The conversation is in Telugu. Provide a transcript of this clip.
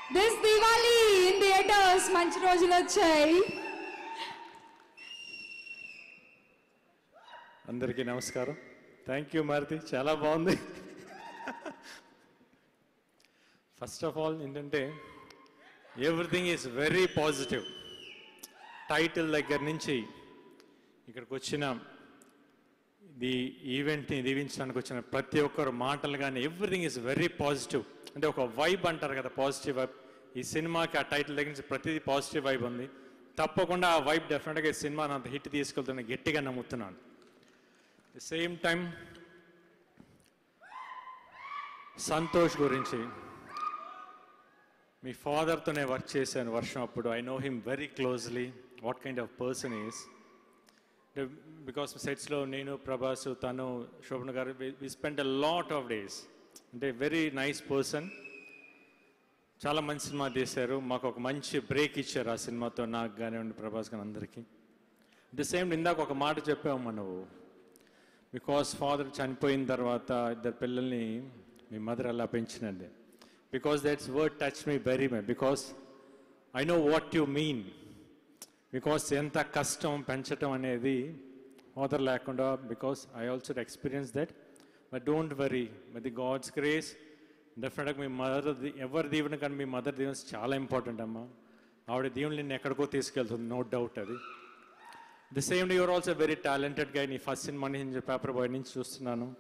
దిస్ దివాలి ఇన్ థియేటర్స్ మంచి రోజులు వచ్చాయి అందరికీ నమస్కారం థ్యాంక్ యూ మారుతి చాలా బాగుంది ఫస్ట్ ఆఫ్ ఆల్ ఏంటంటే everything is very positive title దగ్గర నుంచి ఇక్కడికి వచ్చిన ఈ ఈవెంట్ని దీవించడానికి వచ్చిన ప్రతి ఒక్కరు మాటలు కానీ ఎవ్రీథింగ్ ఈజ్ వెరీ పాజిటివ్ అంటే ఒక వైబ్ అంటారు కదా పాజిటివ్ వైబ్ ఈ సినిమాకి ఆ టైటిల్ దగ్గర నుంచి ప్రతిదీ పాజిటివ్ వైబ్ ఉంది తప్పకుండా ఆ వైబ్ డెఫినెట్గా ఈ సినిమాని అంత హిట్ తీసుకెళ్తున్న గట్టిగా నమ్ముతున్నాను ది సేమ్ టైం సంతోష్ గురించి మీ ఫాదర్తోనే వర్క్ చేశాను వర్షం అప్పుడు I know him very closely what kind of person is because సెట్స్లో నేను ప్రభాస్ తను Sobhan garu we spend a lot of days అంటే వెరీ నైస్ పర్సన్ చాలా మంచి సినిమా తీశారు మాకు ఒక మంచి బ్రేక్ ఇచ్చారు ఆ సినిమాతో నాకు కానివ్వండి ప్రభాస్ కానీ అందరికీ ది సేమ్ ఇందాక ఒక మాట చెప్పావు నువ్వు బికాస్ ఫాదర్ చనిపోయిన తర్వాత ఇద్దరు పిల్లల్ని మీ మదర్ అలా పెంచినండి because that's word touch me very much because I know what you mean because ఎంత కష్టం పెంచటం అనేది ఫాదర్ లేకుండా because I also experience that but don't worry but the god's grace డెఫినెట్గా మీ మదర్ ఎవరి దీవెన కానీ మీ మదర్ దీవెన చాలా ఇంపార్టెంట్ అమ్మా ఆవిడ దీవెన నిన్ను ఎక్కడికో తీసుకెళ్తుంది నో డౌట్ అది the same your also very talented గా నీ ఫస్ట్ సినిమా నుంచి పేపర్ బాయ్ నుంచి చూస్తున్నాను